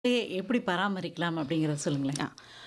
எப்படி பராமரிக்கலாம் அப்படிங்கிறத சொல்லுங்களேன். ஆ.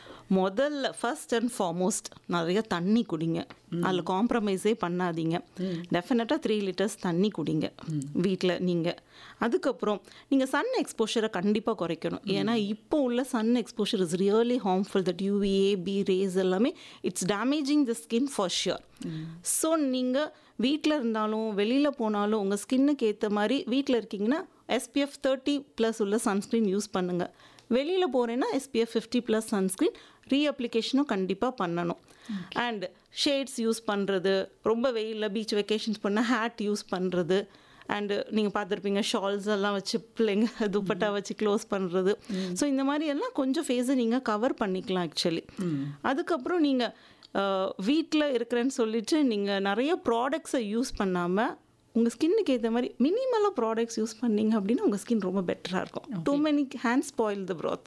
முதல்ல ஃபர்ஸ்ட் அண்ட் ஃபார்மோஸ்ட் நிறைய தண்ணி குடிங்க அதில் காம்ப்ரமைஸே பண்ணாதீங்க டெஃபினட்டாக த்ரீ லிட்டர்ஸ் தண்ணி குடிங்க வீட்டில் நீங்கள் அதுக்கப்புறம் நீங்கள் சன் எக்ஸ்போஷரை கண்டிப்பாக குறைக்கணும் ஏன்னா இப்போ உள்ள sun exposure is really harmful that UVA B rays எல்லாமே it's damaging the skin for sure so நீங்கள் வீட்டில் இருந்தாலும் வெளியில் போனாலும் உங்கள் ஸ்கின்னுக்கு ஏற்ற மாதிரி வீட்டில் இருக்கீங்கன்னா எஸ்பிஎஃப் தேர்ட்டி ப்ளஸ் உள்ள சன்ஸ்க்ரீன் யூஸ் பண்ணுங்கள் வெளியில் போகிறேன்னா எஸ்பிஎஃப் ஃபிஃப்டி ப்ளஸ் சன்ஸ்க்ரீன் ரீஅப்ளிகேஷனும் கண்டிப்பாக பண்ணணும் அண்ட் ஷேட்ஸ் யூஸ் பண்ணுறது ரொம்ப வெயிலில் பீச் வெக்கேஷன்ஸ் பண்ணால் ஹேட் யூஸ் பண்ணுறது அண்டு நீங்கள் பார்த்துருப்பீங்க ஷால்ஸ் எல்லாம் வச்சு பிள்ளைங்க துப்பட்டா வச்சு க்ளோஸ் பண்ணுறது ஸோ இந்த மாதிரி எல்லாம் கொஞ்சம் ஃபேஸை நீங்கள் கவர் பண்ணிக்கலாம் ஆக்சுவலி அதுக்கப்புறம் நீங்கள் வீட்டில் இருக்கிறேன்னு சொல்லிட்டு நீங்கள் நிறைய ப்ராடக்ட்ஸை யூஸ் பண்ணாமல் உங்கள் ஸ்கின்னுக்கு ஏற்ற மாதிரி மினிமலாக ப்ராடக்ட்ஸ் யூஸ் பண்ணீங்க அப்படின்னா உங்கள் ஸ்கின் ரொம்ப பெட்டராக இருக்கும் too many hand spoil the broth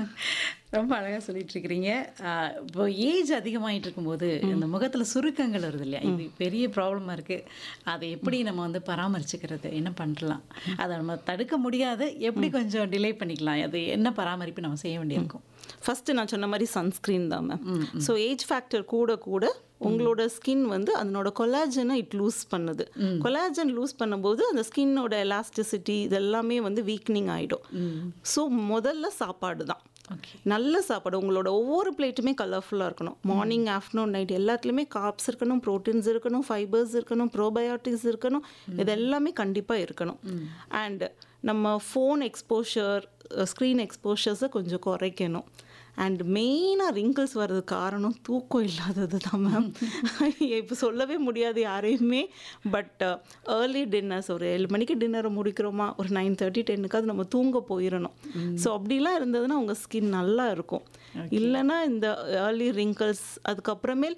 ரொம்ப அழகாக சொல்லிட்டு இருக்கிறீங்க ஆஹ் இப்போ ஏஜ் அதிகமாயிட்டு இருக்கும்போது இந்த முகத்தில் சுருக்கங்கள் வருது இல்லையா இது பெரிய ப்ராப்ளமாக இருக்குது அதை எப்படி நம்ம வந்து பராமரிச்சுக்கிறது என்ன பண்ணலாம் அதை நம்ம தடுக்க முடியாது எப்படி கொஞ்சம் டிலே பண்ணிக்கலாம் அது என்ன பராமரிப்பு நம்ம செய்ய வேண்டியிருக்கும் ஃபஸ்ட்டு நான் சொன்ன மாதிரி சன்ஸ்க்ரீன் தான் மேம் ஸோ ஏஜ் ஃபேக்டர் கூட கூட உங்களோட ஸ்கின் வந்து அதனோட கொலாஜனை இட் லூஸ் பண்ணுது கொலாஜன் லூஸ் பண்ணும்போது அந்த ஸ்கின்னோட எலாஸ்டிசிட்டி இதெல்லாமே வந்து வீக்னிங் ஆகிடும் ஸோ முதல்ல சாப்பாடு தான் ஓகே நல்ல சாப்பாடு உங்களோட ஒவ்வொரு பிளேட்டுமே கலர்ஃபுல்லாக இருக்கணும் மார்னிங் ஆஃப்டர்நூன் நைட் எல்லாத்துலேயுமே கார்ப்ஸ் இருக்கணும் ப்ரோட்டீன்ஸ் இருக்கணும் ஃபைபர்ஸ் இருக்கணும் ப்ரோபயோட்டிக்ஸ் இருக்கணும் இது எல்லாமே கண்டிப்பாக இருக்கணும் அண்ட் நம்ம ஃபோன் எக்ஸ்போஷர் ஸ்க்ரீன் எக்ஸ்போஷர்ஸை கொஞ்சம் குறைக்கணும் அண்ட் மெயினாக ரிங்கிள்ஸ் வர்றதுக்கு காரணம் தூக்கம் இல்லாதது தான் மேம் இப்போ சொல்லவே முடியாது யாரையுமே பட் ஏர்லி டின்னர்ஸ் ஒரு ஏழு மணிக்கு டின்னரை முடிக்கிறோமா ஒரு நைன் தேர்ட்டி டென்னுக்காவது நம்ம தூங்க போயிடணும் ஸோ அப்படிலாம் இருந்ததுன்னா உங்கள் ஸ்கின் நல்லா இருக்கும் இல்லைன்னா இந்த ஏர்லி ரிங்கிள்ஸ் அதுக்கப்புறமேல்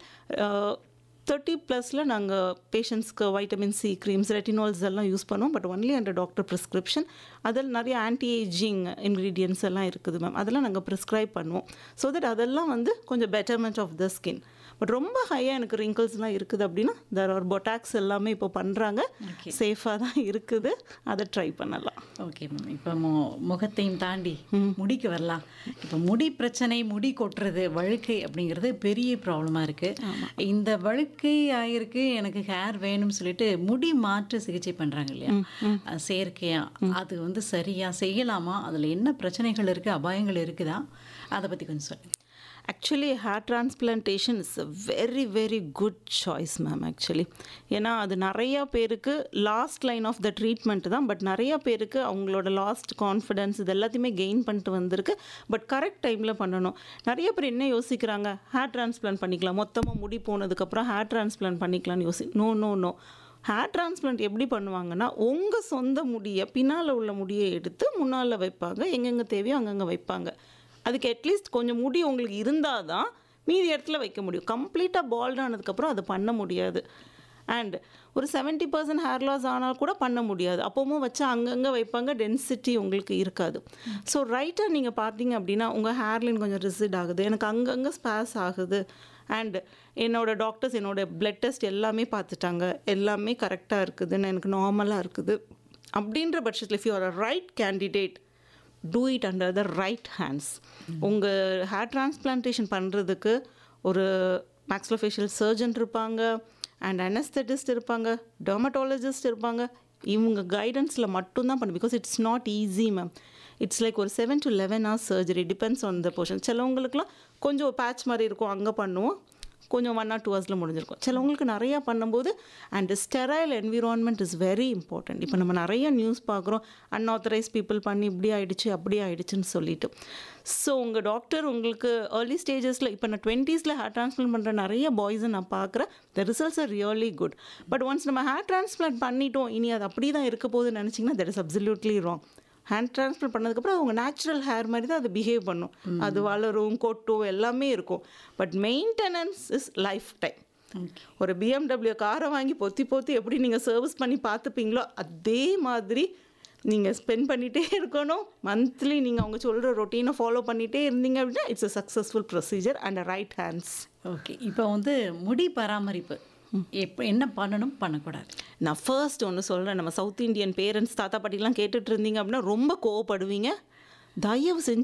தேர்ட்டி ப்ளஸில் நாங்கள் பேஷண்ட்ஸ்க்கு வைட்டமின் சி க்ரீம்ஸ் ரெட்டினால்ஸ் எல்லாம் யூஸ் பண்ணுவோம் but only under doctor prescription அதில் நிறைய ஆன்டி ஏஜிங் இன்க்ரீடியன்ஸ் எல்லாம் இருக்குது மேம் அதெல்லாம் நாங்கள் ப்ரிஸ்கிரைப் பண்ணுவோம் ஸோ தட் அதெல்லாம் வந்து கொஞ்சம் betterment of the skin but ரொம்ப ஹையாக எனக்கு ரிங்கிள்ஸ்லாம் இருக்குது அப்படின்னா தர் ஆர் பொட்டாக்ஸ் எல்லாமே இப்போ பண்ணுறாங்க சேஃபாக தான் இருக்குது அதை ட்ரை பண்ணலாம் ஓகே மேம் இப்போ மு முகத்தையும் தாண்டி முடிக்கு வரலாம் இப்போ முடி பிரச்சனை முடி கொட்டுறது வழுக்கை அப்படிங்கிறது பெரிய ப்ராப்ளமாக இருக்குது இந்த வழுக்கை ஆயிருக்கு எனக்கு ஹேர் வேணும்னு சொல்லிட்டு முடி மாற்று சிகிச்சை பண்ணுறாங்க இல்லையா அஹ் செயற்கையா அது வந்து சரியா செய்யலாமா அதில் என்ன பிரச்சனைகள் இருக்குது அபாயங்கள் இருக்குதா அதை பற்றி கொஞ்சம் சொல்லுங்கள் actually hair transplantation is a very very good choice ma'am actually ஏன்னா அது நிறையா பேருக்கு last line of the treatment தான் பட் நிறையா பேருக்கு அவங்களோட லாஸ்ட் கான்ஃபிடென்ஸ் இது எல்லாத்தையுமே கெயின் பண்ணிட்டு வந்திருக்கு பட் கரெக்ட் டைமில் பண்ணணும் நிறைய பேர் என்ன யோசிக்கிறாங்க ஹேர் டிரான்ஸ்பிளான்ட் பண்ணிக்கலாம் மொத்தமாக முடி போனதுக்கப்புறம் ஹேர் டிரான்ஸ்பிளான்ட் பண்ணிக்கலாம்னு யோசி no no no hair transplant எப்படி பண்ணுவாங்கன்னா உங்கள் சொந்த முடியை பின்னால் உள்ள முடியை எடுத்து முன்னால் வைப்பாங்க எங்கெங்கே தேவையோ அங்கங்கே வைப்பாங்க அதுக்கு அட்லீஸ்ட் கொஞ்சம் முடி உங்களுக்கு இருந்தால் தான் மீதி இடத்துல வைக்க முடியும் கம்ப்ளீட்டாக பால்ட் ஆனதுக்கப்புறம் அது பண்ண முடியாது அண்ட் ஒரு செவன்ட்டி பர்சன்ட் ஹேர் லாஸ் ஆனால் கூட பண்ண முடியாது அப்போவும் வச்சு அங்கங்கே வைப்பாங்க டென்சிட்டி உங்களுக்கு இருக்காது ஸோ ரைட்டாக நீங்கள் பார்த்தீங்க அப்படின்னா உங்கள் ஹேர்லைன் கொஞ்சம் ரிசிட் ஆகுது எனக்கு அங்கங்கே ஸ்பேஸ் ஆகுது அண்ட் என்னோட டாக்டர்ஸ் என்னோட பிளட் டெஸ்ட் எல்லாமே பார்த்துட்டாங்க எல்லாமே கரெக்டாக இருக்குதுன்னு எனக்கு நார்மலாக இருக்குது அப்படின்ற பட்சத்தில் if you are right candidate to it under the right hands உங்கள் ஹேர் டிரான்ஸ்பிளான்டேஷன் பண்ணுறதுக்கு ஒரு மேக்ஸ்லோஃபேஷியல் சர்ஜன் இருப்பாங்க அண்ட் அனஸ்தட்டிஸ்ட் இருப்பாங்க டெர்மட்டாலஜிஸ்ட் இருப்பாங்க இவங்க கைடன்ஸில் மட்டும்தான் பண்ணும் because it's not easy ma'am it's like ஒரு seven to eleven hours surgery depends on the portion சிலவங்களுக்குலாம் கொஞ்சம் பேட்ச் மாதிரி இருக்கும் அங்கே பண்ணுவோம் கொஞ்சம் ஒன் ஆர் டூ ஹவர்ஸில் முடிஞ்சிருக்கும் சிலவங்களுக்கு நிறையா பண்ணும்போது and sterile environment is very important இப்போ நம்ம நிறைய நியூஸ் பார்க்குறோம் அன்ஆத்தரைஸ் பீப்புள் பண்ணி இப்படி ஆயிடுச்சு அப்படி ஆயிடுச்சுன்னு சொல்லிட்டு ஸோ உங்கள் டாக்டர் உங்களுக்கு ஏர்லி ஸ்டேஜஸில் இப்போ நான் டுவெண்ட்டீஸில் ஹேர் டிரான்ஸ்பிளான்ட் பண்ணுற நிறைய பாய்ஸை நான் பார்க்குறேன் the results are really good but once நம்ம ஹேர் டிரான்ஸ்பிளான்ட் பண்ணிட்டோம் இனி அது அப்படி தான் இருக்க போகுதுன்னு நினச்சிங்கன்னா that is absolutely wrong hand transfer பண்ணதுக்கப்புறம் அவங்க நேச்சுரல் ஹேர் மாதிரி தான் அது பிஹேவ் பண்ணும் அது வளரும் கொட்டும் எல்லாமே இருக்கும் but maintenance is lifetime ஒரு பிஎம்டபிள்யூ காரை வாங்கி பொத்தி பொத்தி எப்படி நீங்கள் சர்வீஸ் பண்ணி பார்த்துப்பீங்களோ அதே மாதிரி நீங்கள் ஸ்பெண்ட் பண்ணிகிட்டே இருக்கணும் மந்த்லி நீங்கள் அவங்க சொல்கிற ரொட்டீனை ஃபாலோ பண்ணிகிட்டே இருந்தீங்க அப்படின்னா it's a successful procedure and right hands okay இப்போ வந்து முடி பராமரிப்பு எப்போ என்ன பண்ணணும் பண்ணக்கூடாது நான் ஃபர்ஸ்ட் ஒன்று சொல்கிறேன் நம்ம சவுத் இந்தியன் பேரண்ட்ஸ் தாத்தா பாட்டிலாம் கேட்டுட்டு இருந்தீங்க அப்படின்னா ரொம்ப கோவப்படுவீங்க தயவு செஞ்சு